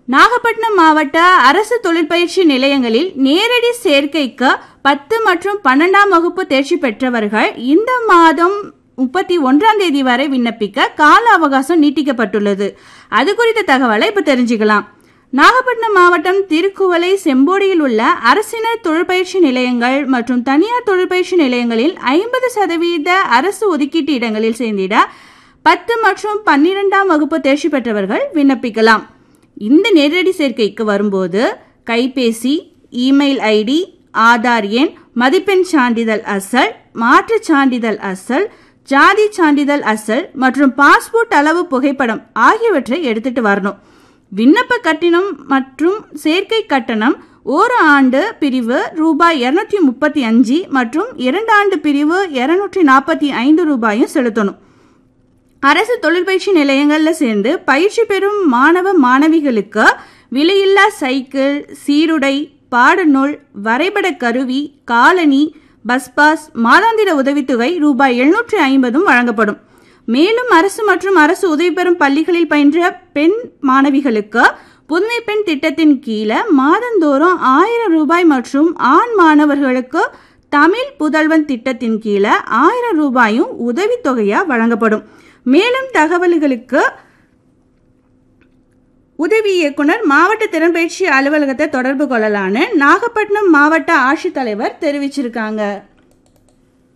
நாகப்பட்டினம் மாவட்ட அரசு தொழிற்பயிற்சி நிலையங்களில் நேரடி சேர்க்கைக்கு பத்து மற்றும் பன்னெண்டாம் வகுப்பு தேர்ச்சி பெற்றவர்கள் இந்த மாதம் முப்பத்தி ஒன்றாம் தேதி வரை விண்ணப்பிக்க கால அவகாசம் நீட்டிக்கப்பட்டுள்ளது அது குறித்த தகவலை இப்ப தெரிஞ்சுக்கலாம் நாகப்பட்டினம் மாவட்டம் திருக்குவளை செம்போடியில் உள்ள அரசினர் தொழிற்பயிற்சி நிலையங்கள் மற்றும் தனியார் தொழிற்பயிற்சி நிலையங்களில் ஐம்பது சதவீத அரசு ஒதுக்கீட்டு இடங்களில் சேர்ந்திட பத்து மற்றும் பன்னிரெண்டாம் வகுப்பு தேர்ச்சி பெற்றவர்கள் விண்ணப்பிக்கலாம் இந்த நேரடி சேர்க்கைக்கு வரும்போது கைபேசி இமெயில் ஐடி ஆதார் எண் மதிப்பெண் சான்றிதழ் அசல் மாற்றுச் சான்றிதழ் அசல் ஜாதி சான்றிதழ் அசல் மற்றும் பாஸ்போர்ட் அளவு புகைப்படம் ஆகியவற்றை எடுத்துட்டு வரணும் விண்ணப்ப கட்டணம் மற்றும் சேர்க்கை கட்டணம் ஒரு ஆண்டு பிரிவு ரூபாய் இருநூற்றி முப்பத்தி அஞ்சு மற்றும் இரண்டு ஆண்டு பிரிவு இருநூற்றி நாற்பத்தி ஐந்து ரூபாயும் செலுத்தணும் அரசு தொழிற்பயிற்சி நிலையங்கள்ல சேர்ந்து பயிற்சி பெறும் மாணவ மாணவிகளுக்கு விலையில்லா சைக்கிள் சீருடை பாடநூல் வரைபட கருவி காலணி பஸ் பாஸ் மாதாந்திர உதவித்தொகை ரூபாய் எழுநூற்றி ஐம்பதும் வழங்கப்படும் மேலும் அரசு மற்றும் அரசு உதவி பெறும் பள்ளிகளில் பயின்ற பெண் மாணவிகளுக்கு புதுமை பெண் திட்டத்தின் கீழே மாதந்தோறும் ஆயிரம் ரூபாய் மற்றும் ஆண் மாணவர்களுக்கு தமிழ் புதல்வன் திட்டத்தின் கீழே ஆயிரம் ரூபாயும் உதவித்தொகையா வழங்கப்படும் மேலும் தகவல்களுக்கு உதவி இயக்குனர் மாவட்ட திறன்பயிற்சி அலுவலகத்தை தொடர்பு கொள்ளலான்னு நாகப்பட்டினம் மாவட்ட ஆட்சித்தலைவர் தெரிவிச்சிருக்காங்க